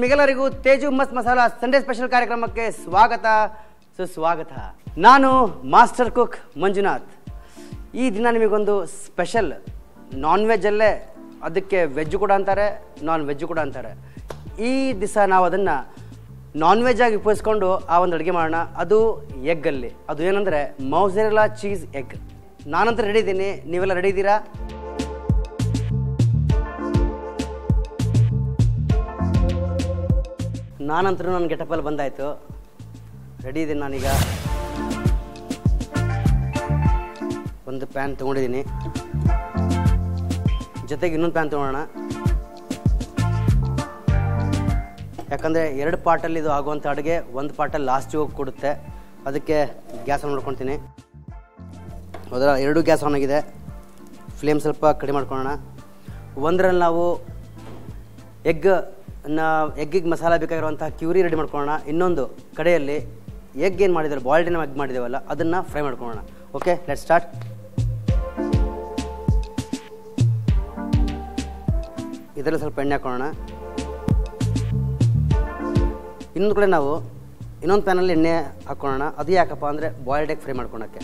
ನಿಮಗೆಲ್ಲರಿಗೂ ತೇಜು ಮಸ್ತ್ masala Sunday special ಕಾರ್ಯಕ್ರಮಕ್ಕೆ ಸ್ವಾಗತ ಸುಸ್ವಾಗತ ನಾನು ಮಾಸ್ಟರ್ ಕುಕ್ ಮಂಜುನಾಥ್ ಈ ದಿನ ನಿಮಗೊಂದು ಸ್ಪೆಷಲ್ ನಾನ್ ವೆಜ್ಜಲ್ಲೇ ಅದಕ್ಕೆ ವೆಜ್ ಕೂಡ ಅಂತಾರೆ ನಾನ್ ವೆಜ್ ಕೂಡ ಅಂತಾರೆ ಈ ದಿವಸ ನಾವು ಅದನ್ನು ನಾನ್ ವೆಜ್ ಆಗಿ ಉಪಯೋಗಿಸ್ಕೊಂಡು ಆ ಒಂದು ಅಡುಗೆ ಮಾಡೋಣ ಅದು ಎಗ್ಗಲ್ಲಿ ಅದು ಏನಂದರೆ ಮೌಸೆರೆಲಾ ಚೀಸ್ ಎಗ್ ನಾನಂತೂ ರೆಡಿ ಇದ್ದೀನಿ ನೀವೆಲ್ಲ ರೆಡಿ ಇದ್ದೀರಾ ನಾನಂತರೂ ನನ್ನ ಗೆಟಪಲ್ಲಿ ಬಂದಾಯಿತು ರೆಡಿ ಇದ್ದೀನಿ ನಾನೀಗ ಒಂದು ಪ್ಯಾನ್ ತೊಗೊಂಡಿದ್ದೀನಿ ಜೊತೆಗೆ ಇನ್ನೊಂದು ಪ್ಯಾನ್ ತೊಗೊಳೋಣ ಯಾಕಂದರೆ ಎರಡು ಪಾರ್ಟಲ್ಲಿ ಇದು ಆಗುವಂಥ ಅಡುಗೆ ಒಂದು ಪಾರ್ಟಲ್ಲಿ ಲಾಸ್ಟಿಗೆ ಹೋಗಿ ಕೊಡುತ್ತೆ ಅದಕ್ಕೆ ಗ್ಯಾಸ್ ಆನ್ ಮಾಡ್ಕೊತೀನಿ ಹೌದಾ ಎರಡು ಗ್ಯಾಸ್ ಆನ್ ಆಗಿದೆ ಫ್ಲೇಮ್ ಸ್ವಲ್ಪ ಕಡಿಮೆ ಮಾಡ್ಕೊಳ್ಳೋಣ ಒಂದರಲ್ಲಿ ನಾವು ಎಗ್ ಎಗ್ಗಿಗೆ ಮಸಾಲ ಬೇಕಾಗಿರುವಂಥ ಕ್ಯೂರಿ ರೆಡಿ ಮಾಡ್ಕೊಳ್ಳೋಣ ಇನ್ನೊಂದು ಕಡೆಯಲ್ಲಿ ಎಗ್ ಏನು ಮಾಡಿದ್ದಾರೆ ಬಾಯ್ಲ್ಡ್ ಎಗ್ ಮಾಡಿದ್ದೇವಲ್ಲ ಅದನ್ನು ಫ್ರೈ ಮಾಡ್ಕೊಳ್ಳೋಣ ಓಕೆ ಲೆಟ್ ಸ್ಟಾರ್ಟ್ ಇದರಲ್ಲಿ ಸ್ವಲ್ಪ ಎಣ್ಣೆ ಹಾಕೊಳ್ಳೋಣ ಇನ್ನೊಂದು ಕಡೆ ನಾವು ಇನ್ನೊಂದು ಪ್ಯಾನಲ್ಲಿ ಎಣ್ಣೆ ಹಾಕೊಳ್ಳೋಣ ಅದು ಯಾಕಪ್ಪ ಅಂದರೆ ಬಾಯ್ಲ್ಡ್ ಎಗ್ ಫ್ರೈ ಮಾಡ್ಕೊಳಕ್ಕೆ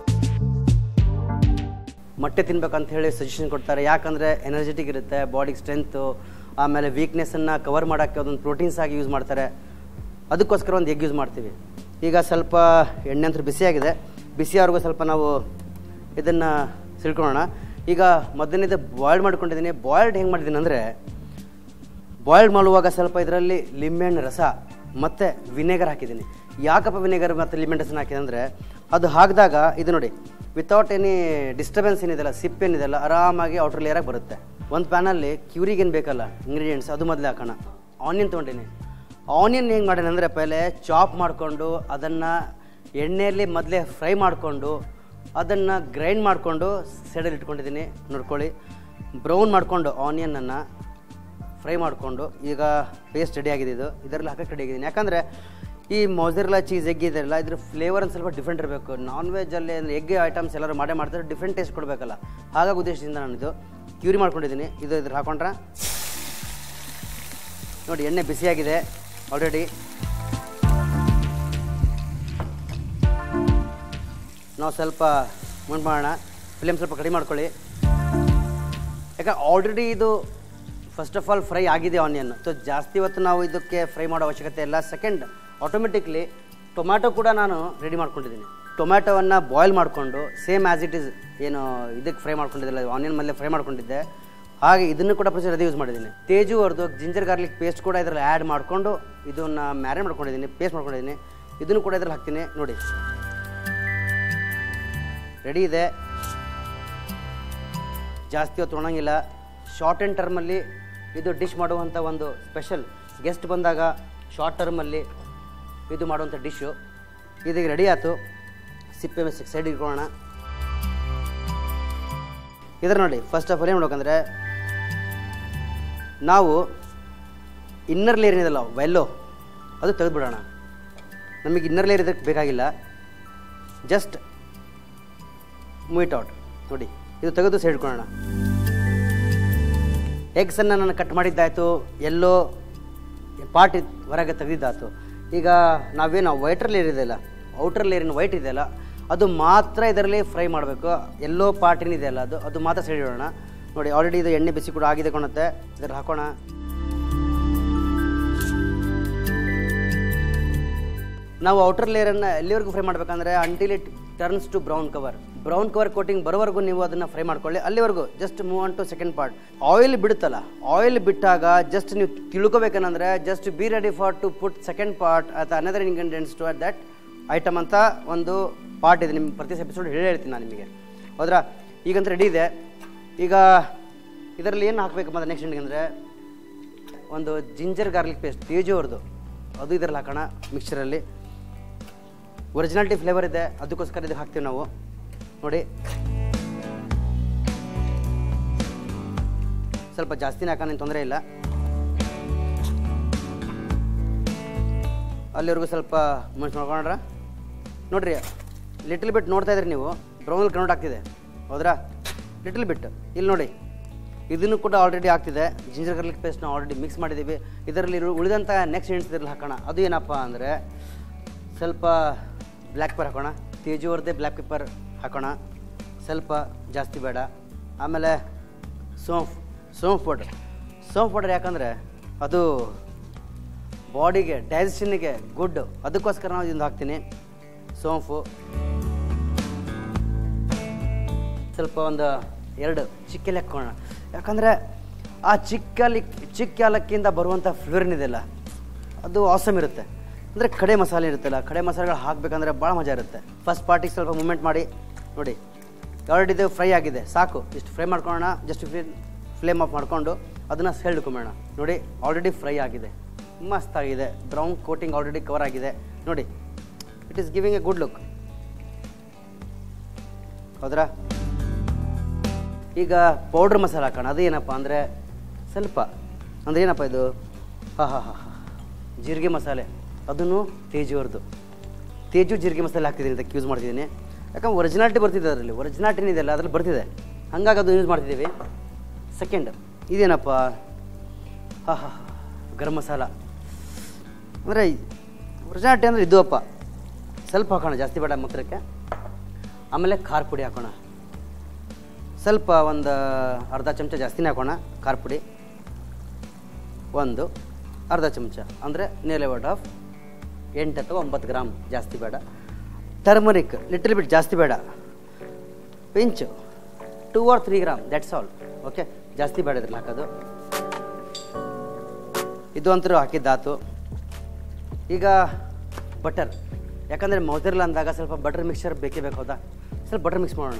ಮೊಟ್ಟೆ ತಿನ್ಬೇಕಂತ ಹೇಳಿ ಸಜೆಷನ್ ಕೊಡ್ತಾರೆ ಯಾಕಂದರೆ ಎನರ್ಜೆಟಿಕ್ ಇರುತ್ತೆ ಬಾಡಿಗೆ ಸ್ಟ್ರೆಂತು ಆಮೇಲೆ ವೀಕ್ನೆಸ್ಸನ್ನು ಕವರ್ ಮಾಡೋಕ್ಕೆ ಅದೊಂದು ಪ್ರೋಟೀನ್ಸ್ ಆಗಿ ಯೂಸ್ ಮಾಡ್ತಾರೆ ಅದಕ್ಕೋಸ್ಕರ ಒಂದು ಎಗ್ ಯೂಸ್ ಮಾಡ್ತೀವಿ ಈಗ ಸ್ವಲ್ಪ ಎಣ್ಣೆ ಅಂತೂ ಬಿಸಿಯಾಗಿದೆ ಬಿಸಿಯವರೆಗೂ ಸ್ವಲ್ಪ ನಾವು ಇದನ್ನು ಸಿಳ್ಕೊಳ್ಳೋಣ ಈಗ ಮೊದಲನೇದು ಬಾಯ್ಲ್ಡ್ ಮಾಡ್ಕೊಂಡಿದ್ದೀನಿ ಬಾಯ್ಲ್ಡ್ ಹೆಂಗೆ ಮಾಡಿದ್ದೀನಿ ಅಂದರೆ ಬಾಯ್ಲ್ಡ್ ಮಾಡುವಾಗ ಸ್ವಲ್ಪ ಇದರಲ್ಲಿ ಲಿಂಬೆಹಣ್ಣು ರಸ ಮತ್ತು ವಿನೆಗರ್ ಹಾಕಿದ್ದೀನಿ ಯಾಕಪ್ಪ ವಿನೆಗರ್ ಮತ್ತು ಲಿಂಬೆಹಣ್ಣು ರಸನ ಹಾಕಿದೆ ಅಂದರೆ ಅದು ಹಾಕಿದಾಗ ಇದು ನೋಡಿ ವಿತೌಟ್ ಎನಿ ಡಿಸ್ಟರ್ಬೆನ್ಸ್ ಏನಿದೆಲ್ಲ ಸಿಪ್ ಏನಿದೆಲ್ಲ ಆರಾಮಾಗಿ ಔಟರ್ ಲೇಯರಾಗಿ ಬರುತ್ತೆ ಒಂದು ಪ್ಯಾನಲ್ಲಿ ಕ್ಯೂರಿಗೆ ಏನು ಬೇಕಲ್ಲ ಇಂಗ್ರೀಡಿಯೆಂಟ್ಸ್ ಅದು ಮೊದಲೇ ಹಾಕೋಣ ಆನಿಯನ್ ತೊಗೊಂಡಿನಿ ಆನಿಯನ್ ಹೆಂಗೆ ಮಾಡೇನೆ ಅಂದರೆ ಪಹಲೆ ಚಾಪ್ ಮಾಡಿಕೊಂಡು ಅದನ್ನು ಎಣ್ಣೆಯಲ್ಲಿ ಮೊದಲೇ ಫ್ರೈ ಮಾಡಿಕೊಂಡು ಅದನ್ನು ಗ್ರೈಂಡ್ ಮಾಡಿಕೊಂಡು ಸೈಡಲ್ಲಿ ಇಟ್ಕೊಂಡಿದ್ದೀನಿ ನೋಡ್ಕೊಳ್ಳಿ ಬ್ರೌನ್ ಮಾಡಿಕೊಂಡು ಆನಿಯನನ್ನು ಫ್ರೈ ಮಾಡಿಕೊಂಡು ಈಗ ಪೇಸ್ಟ್ ರೆಡಿ ಆಗಿದೆ ಇದು ಇದರಲ್ಲಿ ಹಾಕಕ್ಕೆ ರೆಡಿ ಆಗಿದ್ದೀನಿ ಯಾಕಂದರೆ ಈ ಮೊಸರೆಲ್ಲ ಚೀಸ್ ಎಗ್ ಇದೆಲ್ಲ ಇದ್ರ ಫ್ಲೇವರ್ ಒಂದು ಸ್ವಲ್ಪ ಡಿಫ್ರೆಂಟ್ ಇರಬೇಕು ನಾನ್ ವೆಜ್ಜಲ್ಲಿ ಅಂದರೆ ಎಗ್ ಐಟಮ್ಸ್ ಎಲ್ಲರೂ ಮಾಡೇ ಮಾಡ್ತಾರೆ ಡಿಫ್ರೆಂಟ್ ಟೇಸ್ಟ್ ಕೊಡಬೇಕಲ್ಲ ಹಾಗಾಗಿ ಉದ್ದೇಶದಿಂದ ನಾನು ಇದು ಕ್ಯೂರಿ ಮಾಡ್ಕೊಂಡಿದ್ದೀನಿ ಇದು ಇದ್ರ ಹಾಕೊಂಡ್ರೆ ನೋಡಿ ಎಣ್ಣೆ ಬಿಸಿಯಾಗಿದೆ ಆಲ್ರೆಡಿ ನಾವು ಸ್ವಲ್ಪ ಮುಂದೆ ಮಾಡೋಣ ಫ್ಲೇಮ್ ಸ್ವಲ್ಪ ಕಡಿಮೆ ಮಾಡ್ಕೊಳ್ಳಿ ಯಾಕೆ ಆಲ್ರೆಡಿ ಇದು ಫಸ್ಟ್ ಆಫ್ ಆಲ್ ಫ್ರೈ ಆಗಿದೆ ಆನಿಯನ್ ಸೊ ಜಾಸ್ತಿ ಹೊತ್ತು ನಾವು ಇದಕ್ಕೆ ಫ್ರೈ ಮಾಡೋ ಅವಶ್ಯಕತೆ ಇಲ್ಲ ಸೆಕೆಂಡ್ ಆಟೋಮೆಟಿಕ್ಲಿ ಟೊಮ್ಯಾಟೊ ಕೂಡ ನಾನು ರೆಡಿ ಮಾಡ್ಕೊಂಡಿದ್ದೀನಿ ಟೊಮ್ಯಾಟೊವನ್ನು ಬಾಯ್ಲ್ ಮಾಡಿಕೊಂಡು ಸೇಮ್ ಆ್ಯಸ್ ಇಟ್ ಇಸ್ ಏನು ಇದಕ್ಕೆ ಫ್ರೈ ಮಾಡ್ಕೊಂಡಿದ್ದಿಲ್ಲ ಆನಿಯನ್ ಮೇಲೆ ಫ್ರೈ ಮಾಡ್ಕೊಂಡಿದ್ದೆ ಹಾಗೆ ಇದನ್ನು ಕೂಡ ಪ್ರೊಸೀಜರ್ ಅದೇ ಯೂಸ್ ಮಾಡಿದ್ದೀನಿ ತೇಜು ಅವ್ರದ್ದು ಜಿಂಜರ್ ಗಾರ್ಲಿಕ್ ಪೇಸ್ಟ್ ಕೂಡ ಇದರಲ್ಲಿ ಆ್ಯಡ್ ಮಾಡಿಕೊಂಡು ಇದನ್ನು ಮ್ಯಾರಿನೇಟ್ ಮಾಡ್ಕೊಂಡಿದ್ದೀನಿ ಪೇಸ್ಟ್ ಮಾಡ್ಕೊಂಡಿದ್ದೀನಿ ಇದನ್ನು ಕೂಡ ಇದರಲ್ಲಿ ಹಾಕ್ತೀನಿ ನೋಡಿ ರೆಡಿ ಇದೆ ಜಾಸ್ತಿ ಹೊತ್ತು ಒಣಗಿಲ್ಲ ಶಾರ್ಟ್ ಆ್ಯಂಡ್ ಟರ್ಮಲ್ಲಿ ಇದು ಡಿಶ್ ಮಾಡುವಂಥ ಒಂದು ಸ್ಪೆಷಲ್ ಗೆಸ್ಟ್ ಬಂದಾಗ ಶಾರ್ಟ್ ಟರ್ಮಲ್ಲಿ ಇದು ಮಾಡುವಂಥ ಡಿಶ್ಶು ಇದೀಗ ರೆಡಿ ಆಯಿತು ಸಿಪ್ಪೆ ಮೇಲೆ ಸೈಡ್ ಇಟ್ಕೊಳ್ಳೋಣ ಇದ್ರ ನೋಡಿ ಫಸ್ಟ್ ಆಫ್ ಆಲ್ ಏನು ಮಾಡ್ಬೇಕಂದ್ರೆ ನಾವು ಇನ್ನರ್ ಲೇಯರ್ ಏನಿದಲ್ಲ ವೆಲ್ಲೋ ಅದು ತೆಗೆದುಬಿಡೋಣ ನಮಗೆ ಇನ್ನರ್ ಲೇಯರ್ ಇದಕ್ಕೆ ಬೇಕಾಗಿಲ್ಲ ಜಸ್ಟ್ ಮೂವಿಟ್ ಔಟ್ ನೋಡಿ ಇದು ತೆಗೆದು ಸೈಡ್ ಇಟ್ಕೊಳ್ಳೋಣ ಎಗ್ಸನ್ನು ನಾನು ಕಟ್ ಮಾಡಿದ್ದಾಯಿತು ಎಲ್ಲೋ ಪಾರ್ಟ್ ಹೊರಗೆ ತೆಗೆದಿದ್ದಾಯ್ತು ಈಗ ನಾವೇನು ವೈಟರ್ ಲೇಯರ್ ಇದೆಯಲ್ಲ ಔಟರ್ ಲೇಯರಿನ ವೈಟ್ ಇದೆಯಲ್ಲ ಅದು ಮಾತ್ರ ಇದರಲ್ಲಿ ಫ್ರೈ ಮಾಡಬೇಕು ಎಲ್ಲೋ ಪಾರ್ಟ್ ಏನಿದೆಯಲ್ಲ ಅದು ಅದು ಮಾತ್ರ ಸೈಡ್ ಇಡೋಣ ನೋಡಿ ಆಲ್ರೆಡಿ ಇದು ಎಣ್ಣೆ ಬಿಸಿ ಕೂಡ ಆಗಿದೆ ಕೊಣತ್ತೆ ಇದ್ರಲ್ಲಿ ಹಾಕೋಣ ನಾವು ಔಟರ್ ಲೇಯರನ್ನು ಎಲ್ಲಿವರೆಗೂ ಫ್ರೈ ಮಾಡಬೇಕಂದ್ರೆ until it turns to brown cover brown cover coating ಬರೋವರೆಗೂ ನೀವು ಅದನ್ನು ಫ್ರೈ ಮಾಡ್ಕೊಳ್ಳಿ ಅಲ್ಲಿವರೆಗೂ just move on to second part oil ಬಿಡುತ್ತಲ್ಲ ಆಯಿಲ್ ಬಿಟ್ಟಾಗ ಜಸ್ಟ್ ನೀವು ತಿಳ್ಕೊಬೇಕೇನಂದ್ರೆ just be ready for to put second part ಅಥವಾ another ingredients to at that item ಅಂತ ಒಂದು ಪಾರ್ಟ್ ಇದೆ ನಿಮ್ಮ ಪ್ರತಿ ಎಪಿಸೋಡ್ ಹೇಳಿ ಹೇಳ್ತೀನಿ ನಾನು ನಿಮಗೆ ಹೌದ್ರಾ ಈಗಂತ ರೆಡಿ ಇದೆ ಈಗ ಇದರಲ್ಲಿ ಏನು ಹಾಕಬೇಕು ಮತ್ತೆ ನೆಕ್ಸ್ಟ್ ಅಂದರೆ ಒಂದು ಜಿಂಜರ್ ಗಾರ್ಲಿಕ್ ಪೇಸ್ಟ್ ತೇಜು ಅವ್ರದ್ದು ಅದು ಇದರಲ್ಲಿ ಹಾಕೋಣ ಮಿಕ್ಸ್ಚರಲ್ಲಿ ಒರಿಜಿನಾಲಿಟಿ ಫ್ಲೇವರ್ ಇದೆ ಅದಕ್ಕೋಸ್ಕರ ಇದಕ್ಕೆ ಹಾಕ್ತೀವಿ ನಾವು ನೋಡಿ ಸ್ವಲ್ಪ ಜಾಸ್ತಿನೇ ಹಾಕೋಣ ತೊಂದರೆ ಇಲ್ಲ ಅಲ್ಲಿವರೆಗೂ ಸ್ವಲ್ಪ ಮನ್ಸು ಮಾಡ್ಕೊಂಡ್ರ ನೋಡ್ರಿ ಲಿಟಲ್ ಬಿಟ್ ನೋಡ್ತಾ ಇದ್ರಿ ನೀವು ಬ್ರೌನಲ್ಲಿ ಕನ್ವರ್ಟ್ ಆಗ್ತಿದೆ ಹೌದ್ರಾ ಲಿಟಲ್ ಬಿಟ್ ಇಲ್ಲಿ ನೋಡಿ ಇದನ್ನು ಕೂಡ ಆಲ್ರೆಡಿ ಆಗ್ತಿದೆ ಜಿಂಜರ್ ಗಾರ್ಲಿಕ್ ಪೇಸ್ಟ್ನ ಆಲ್ರೆಡಿ ಮಿಕ್ಸ್ ಮಾಡಿದ್ದೀವಿ ಇದರಲ್ಲಿ ಇರೋ- ಉಳಿದಂಥ ನೆಕ್ಸ್ಟ್ ಇಂಟ್ಸ್ ಇದ್ರಲ್ಲಿ ಹಾಕೋಣ ಅದು ಏನಪ್ಪ ಅಂದರೆ ಸ್ವಲ್ಪ ಬ್ಲ್ಯಾಕ್ ಪೆಪ್ಪರ್ ಹಾಕೋಣ ತೇಜುವರ್ದೆ ಬ್ಲ್ಯಾಕ್ ಪೆಪ್ಪರ್ ಹಾಕೋಣ ಸ್ವಲ್ಪ ಜಾಸ್ತಿ ಬೇಡ ಆಮೇಲೆ ಸೋಂಫ್ ಸೋಂಫ್ ಪೌಡರ್ ಸೋಂಫ್ ಪೌಡರ್ ಯಾಕಂದರೆ ಅದು ಬಾಡಿಗೆ ಡೈಜೆಷನ್ನಿಗೆ ಗುಡ್ ಅದಕ್ಕೋಸ್ಕರ ನಾವು ಇದನ್ನು ಹಾಕ್ತೀನಿ ಸೋಂಫು ಸ್ವಲ್ಪ ಒಂದು ಎರಡು ಚಿಕ್ಕ ಏಲಕ್ಕಿ ಹಾಕೋಣ ಯಾಕಂದರೆ ಆ ಚಿಕ್ಕ ಏಲಕ್ ಚಿಕ್ಕ ಏಲಕ್ಕಿಯಿಂದ ಬರುವಂಥ ಫ್ಲೇವರ್ ಏನಿದೆಯಲ್ಲ ಅದು ಆಸಮ್ ಇರುತ್ತೆ ಅಂದರೆ ಕಡೆ ಮಸಾಲೆ ಇರುತ್ತಲ್ಲ ಕಡೆ ಮಸಾಲೆಗಳು ಹಾಕಬೇಕಂದ್ರೆ ಭಾಳ ಮಜಾ ಇರುತ್ತೆ ಫಸ್ಟ್ ಪಾರ್ಟಿಗೆ ಸ್ವಲ್ಪ ಮೂಮೆಂಟ್ ಮಾಡಿ ನೋಡಿ ಆಲ್ರೆಡಿ ಇದು ಫ್ರೈ ಆಗಿದೆ ಸಾಕು ಇಷ್ಟು ಫ್ರೈ ಮಾಡ್ಕೊಳ್ಳೋಣ ಜಸ್ಟ್ ಫ್ಲೇಮ್ ಆಫ್ ಮಾಡಿಕೊಂಡು ಅದನ್ನು ಸೆಳ್ಕೊಂಬೇಡ ನೋಡಿ ಆಲ್ರೆಡಿ ಫ್ರೈ ಆಗಿದೆ ಮಸ್ತ್ ಆಗಿದೆ ಬ್ರೌನ್ ಕೋಟಿಂಗ್ ಆಲ್ರೆಡಿ ಕವರ್ ಆಗಿದೆ ನೋಡಿ it is giving a good look ಹೌದ್ರಾ ಈಗ ಪೌಡ್ರ್ ಮಸಾಲ ಹಾಕೋಣ ಅದು ಏನಪ್ಪ ಅಂದರೆ ಸ್ವಲ್ಪ ಅಂದರೆ ಏನಪ್ಪ ಇದು ಹಾಂ ಹಾಂ ಹಾಂ ಹಾಂ ಜೀರಿಗೆ ಮಸಾಲೆ ಅದನ್ನು ತೇಜುವರ್ದು ತೇಜು ಜೀರಿಗೆ ಮಸಾಲೆ ಹಾಕ್ತಿದ್ದೀನಿ ಅದಕ್ಕೆ ಯೂಸ್ ಮಾಡ್ತಿದ್ದೀನಿ ಯಾಕಂದ್ರೆ ಒರಿಜಿನಾಲಿಟಿ ಬರ್ತಿದೆ ಅದರಲ್ಲಿ ಒರಿಜಿನಾಲಿಟಿ ಏನಿದೆಯಲ್ಲ ಅದ್ರಲ್ಲಿ ಬರ್ತಿದೆ ಹಂಗಾಗಿ ಅದು ಯೂಸ್ ಮಾಡ್ತಿದ್ದೀವಿ ಸೆಕೆಂಡ್ ಇದೇನಪ್ಪ ಹಾಂ ಹಾಂ ಗರಂ ಮಸಾಲ ಅಂದರೆ ಒರಿಜಿನಾಲಿಟಿ ಅಂದರೆ ಇದು ಅಪ್ಪ ಸ್ವಲ್ಪ ಹಾಕೋಣ ಜಾಸ್ತಿ ಬೇಡ ಮೊತ್ತಕ್ಕೆ ಆಮೇಲೆ ಖಾರ ಪುಡಿ ಹಾಕೋಣ ಸ್ವಲ್ಪ ಒಂದು ಅರ್ಧ ಚಮಚ ಜಾಸ್ತಿನೇ ಹಾಕೋಣ ಖಾರ ಪುಡಿ ಒಂದು ಅರ್ಧ ಚಮಚ ಅಂದರೆ ನೇಲೆ ವರ್ಡ್ ಆಫ್ ಎಂಟು ಅಥವಾ ಒಂಬತ್ತು ಗ್ರಾಮ್ ಜಾಸ್ತಿ ಬೇಡ ಟರ್ಮರಿಕ್ ಲಿಟಲ್ ಬಿಟ್ ಜಾಸ್ತಿ ಬೇಡ pinch two or three gram that's all okay ಜಾಸ್ತಿ ಬೇಡ ಇದ್ರಲ್ಲಿ ಹಾಕೋದು ಇದು ಅಂತರೂ ಹಾಕಿದ್ದಾತು ಈಗ ಬಟರ್ ಯಾಕಂದರೆ ಮೊದಲ ಅಂದಾಗ ಸ್ವಲ್ಪ ಬಟರ್ ಮಿಕ್ಸ್ಚರ್ ಬೇಕೇ ಬೇಕು ಹೌದಾ ಸ್ವಲ್ಪ ಬಟರ್ ಮಿಕ್ಸ್ ಮಾಡೋಣ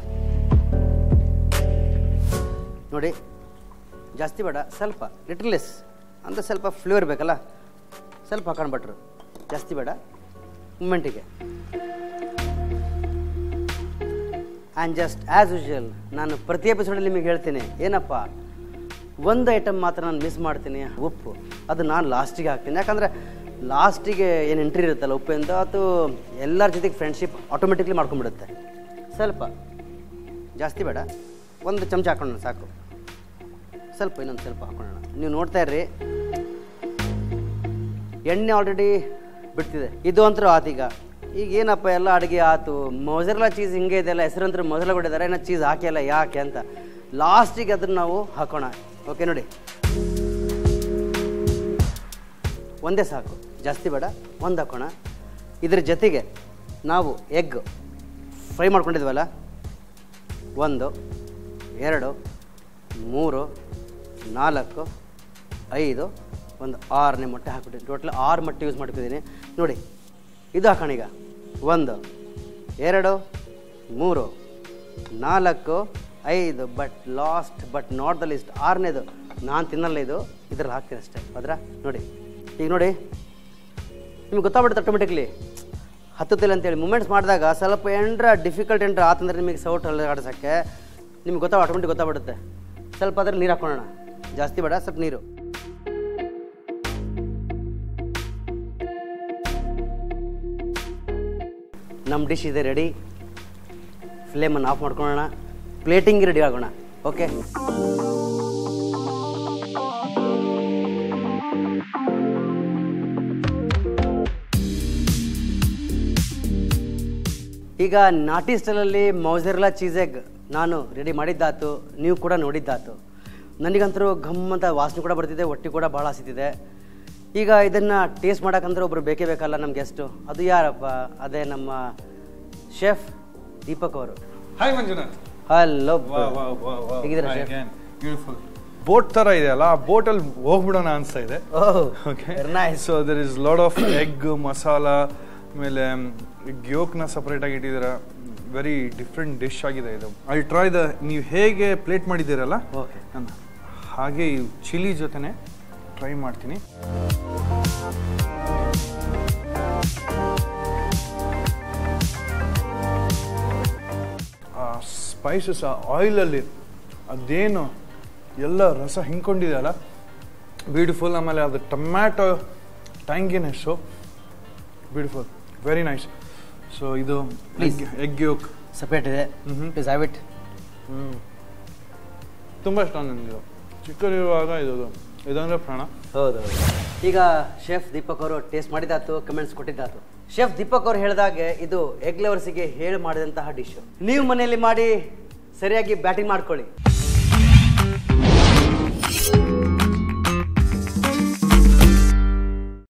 ನೋಡಿ ಜಾಸ್ತಿ ಬೇಡ ಸ್ವಲ್ಪ ಲಿಟಲ್ ಲೆಸ್ ಅಂದರೆ ಸ್ವಲ್ಪ ಫ್ಲೇವರ್ ಬೇಕಲ್ಲ ಸ್ವಲ್ಪ ಹಾಕೋಣ ಬಟ್ರು ಜಾಸ್ತಿ ಬೇಡ ಮೂಮೆಂಟಿಗೆ ಆ್ಯಂಡ್ ಜಸ್ಟ್ ಆ್ಯಸ್ ಯೂಶುವಲ್ ನಾನು ಪ್ರತಿ ಎಪಿಸೋಡಲ್ಲಿ ನಿಮಗೆ ಹೇಳ್ತೀನಿ ಏನಪ್ಪ ಒಂದು ಐಟಮ್ ಮಾತ್ರ ನಾನು ಮಿಸ್ ಮಾಡ್ತೀನಿ ಉಪ್ಪು ಅದು ನಾನು ಲಾಸ್ಟಿಗೆ ಹಾಕ್ತೀನಿ ಯಾಕಂದರೆ ಲಾಸ್ಟಿಗೆ ಏನು ಎಂಟ್ರಿ ಇರುತ್ತಲ್ಲ ಉಪ್ಪಿಂದ ಅದು ಎಲ್ಲರ ಜೊತೆಗೆ ಫ್ರೆಂಡ್ಶಿಪ್ ಆಟೋಮೆಟಿಕ್ಲಿ ಮಾಡ್ಕೊಂಡ್ಬಿಡುತ್ತೆ ಸ್ವಲ್ಪ ಜಾಸ್ತಿ ಬೇಡ ಒಂದು ಚಮಚ ಹಾಕೊಳ್ಳೋಣ ಸಾಕು ಸ್ವಲ್ಪ ಇನ್ನೊಂದು ಸ್ವಲ್ಪ ಹಾಕೊಳ್ಳೋಣ ನೀವು ನೋಡ್ತಾ ಇರ್ರಿ ಎಣ್ಣೆ ಆಲ್ರೆಡಿ ಬಿಡ್ತಿದೆ ಇದು ಅಂತರೂ ಆತೀಗ ಈಗ ಏನಪ್ಪ ಎಲ್ಲ ಅಡುಗೆ ಆತು ಮೊಸರೆಲ್ಲ ಚೀಸ್ ಹಿಂಗೆ ಇದೆಲ್ಲ ಹೆಸರಂತರೂ ಮೊಸರೆಲ್ಲ ಬಿಟ್ಟಿದ್ದಾರೆ ಏನೋ ಚೀಸ್ ಹಾಕಿಲ್ಲ ಯಾಕೆ ಅಂತ ಲಾಸ್ಟಿಗೆ ಅದನ್ನು ನಾವು ಹಾಕೋಣ ಓಕೆ ನೋಡಿ ಒಂದೇ ಸಾಕು ಜಾಸ್ತಿ ಬೇಡ ಒಂದು ಹಾಕೋಣ ಇದ್ರ ಜೊತೆಗೆ ನಾವು ಎಗ್ ಫ್ರೈ ಮಾಡ್ಕೊಂಡಿದ್ವಲ್ಲ ಒಂದು ಎರಡು ಮೂರು ನಾಲ್ಕು ಐದು ಒಂದು ಆರನೇ ಮೊಟ್ಟೆ ಹಾಕ್ಬಿಟ್ಟಿದ್ದೀನಿ ಟೋಟಲ್ ಆರು ಮೊಟ್ಟೆ ಯೂಸ್ ಮಾಡ್ತಿದ್ದೀನಿ ನೋಡಿ ಇದು ಹಾಕೋಣ ಈಗ ಒಂದು ಎರಡು ಮೂರು ನಾಲ್ಕು ಐದು but last but not the least ಆರನೇದು ನಾನು ತಿನ್ನಲ್ಲ ಇದು ಇದ್ರಲ್ಲಿ ಹಾಕ್ತೀನಿ ಅಷ್ಟೇ ಹೌದ್ರಾ ನೋಡಿ ಈಗ ನೋಡಿ ನಿಮ್ಗೆ ಗೊತ್ತಾಗ್ಬಿಡುತ್ತೆ ಆಟೋಮೆಟಿಕ್ಲಿ ಹತ್ತುತ್ತಿಲ್ಲ ಅಂತೇಳಿ ಮೂಮೆಂಟ್ಸ್ ಮಾಡಿದಾಗ ಸ್ವಲ್ಪ ಎಂಡ್ರ ಡಿಫಿಕಲ್ಟ್ ಎಂಡ್ರ ಆತಂದ್ರೆ ನಿಮಗೆ ಸೌಟ್ ಆಡಿಸೋಕ್ಕೆ ನಿಮ್ಗೆ ಗೊತ್ತಾಗ ಆಟೋಮೆಟಿಕ್ ಗೊತ್ತಾಗ್ಬಿಡುತ್ತೆ ಸ್ವಲ್ಪ ಅದ್ರಲ್ಲಿ ನೀರು ಹಾಕೊಳ್ಳೋಣ ಜಾಸ್ತಿ ಬೇಡ ಸ್ವಲ್ಪ ನೀರು ನಮ್ಮ ಡಿಶ್ ಇದೆ ರೆಡಿ ಫ್ಲೇಮನ್ನು ಆಫ್ ಮಾಡ್ಕೊಳ್ಳೋಣ ಪ್ಲೇಟಿಂಗ್ ರೆಡಿ ಆಗೋಣ ಓಕೆ ಈಗ ನಾಟಿ ಸ್ಟೈಲಲ್ಲಿ ಮೌಸೆರ್ಲಾ ಚೀಸ್ ಎಗ್ ನಾನು ರೆಡಿ ಮಾಡಿದ್ದಾತು ನೀವು ಕೂಡ ನೋಡಿದ್ದಾತು ನನಗಂತರೂ ಘಮ್ ಅಂತ ವಾಸನೆ ಕೂಡ ಬರ್ತಿದೆ ಹೊಟ್ಟೆ ಕೂಡ ಭಾಳ ಹಸಿತಿದೆ ಈಗ ಇದನ್ನು ಟೇಸ್ಟ್ ಮಾಡೋಕ್ಕಂದ್ರೆ ಒಬ್ರು ಬೇಕೇ ಬೇಕಲ್ಲ ನಮ್ಮ ಗೆಸ್ಟು ಅದು ಯಾರಪ್ಪ ಅದೇ ನಮ್ಮ ಶೆಫ್ ದೀಪಕ್ ಅವರು ಹಾಯ್ ಮಂಜುನಾಥ್ ಹಲೋ ಹೇಗಿದ್ದೀರಾ Hi chef again. Beautiful. Boat ತರ ಇದೆಯಲ್ಲ ಆ ಬೋಟ್ ಅಲ್ಲಿ ಹೋಗ್ಬಿಡೋಣ ಅನ್ಸ್ತಾ ಇದೆ oh okay nice so there is lot of egg masala ಆಮೇಲೆ ಯೋಕ್ನ ಸಪರೇಟ್ ಆಗಿ ಇಟ್ಟಿದ್ದೀರಾ ವೆರಿ ಡಿಫ್ರೆಂಟ್ ಡಿಶ್ ಆಗಿದೆ ಇದು ಐ ಟ್ರೈ ದ ನೀವು ಹೇಗೆ ಪ್ಲೇಟ್ ಮಾಡಿದ್ದೀರಲ್ಲ ಓಕೆ ನಾನು ಹಾಗೆ ಈ ಚಿಲ್ಲಿ ಜೊತೆನೆ ಟ್ರೈ ಮಾಡ್ತೀನಿ ಆ ಸ್ಪೈಸಸ್ ಆ ಆಯಿಲಲ್ಲಿ ಅದೇನು ಎಲ್ಲ ರಸ ಹಿಂಕೊಂಡಿದೆಯಲ್ಲ ಬ್ಯೂಟಿಫುಲ್ ಆಮೇಲೆ ಅದು ಟೊಮ್ಯಾಟೊ ಟ್ಯಾಂಗಿನೆಸ್ಸು ಬ್ಯೂಟಿಫುಲ್ ವೆರಿ ನೈಸ್ ಸೊ ಇದು Please. ಎಗ್ ಯೋಕ್ ಸಪ್ರೇಟ್ ಇದೆ ಮ್ಹೂ. ಪ್ಲೀಸ್ ಹ್ಯಾವ್ ಇಟ್ ತುಂಬ ಇಷ್ಟ ನನಗಿದು ಚಿಕ್ಕದಿರುವಾಗ ಇದು ಇದಂದ್ರೆ ಪ್ರಾಣ ಹೌದು ಈಗ ಶೆಫ್ ದೀಪಕ್ ಅವರು ಟೇಸ್ಟ್ ಮಾಡಿದಾತು ಕಮೆಂಟ್ಸ್ ಕೊಟ್ಟಿದ್ದಾತು ಶೆಫ್ ದೀಪಕ್ ಅವರು ಹೇಳಿದಾಗೆ ಇದು ಎಗ್ ಲವರ್ಸಿಗೆ ಹೇಳಿ ಮಾಡಿದಂತಹ ಡಿಶ್ ನೀವು ಮನೆಯಲ್ಲಿ ಮಾಡಿ ಸರಿಯಾಗಿ ಬ್ಯಾಟಿಂಗ್ ಮಾಡ್ಕೊಳ್ಳಿ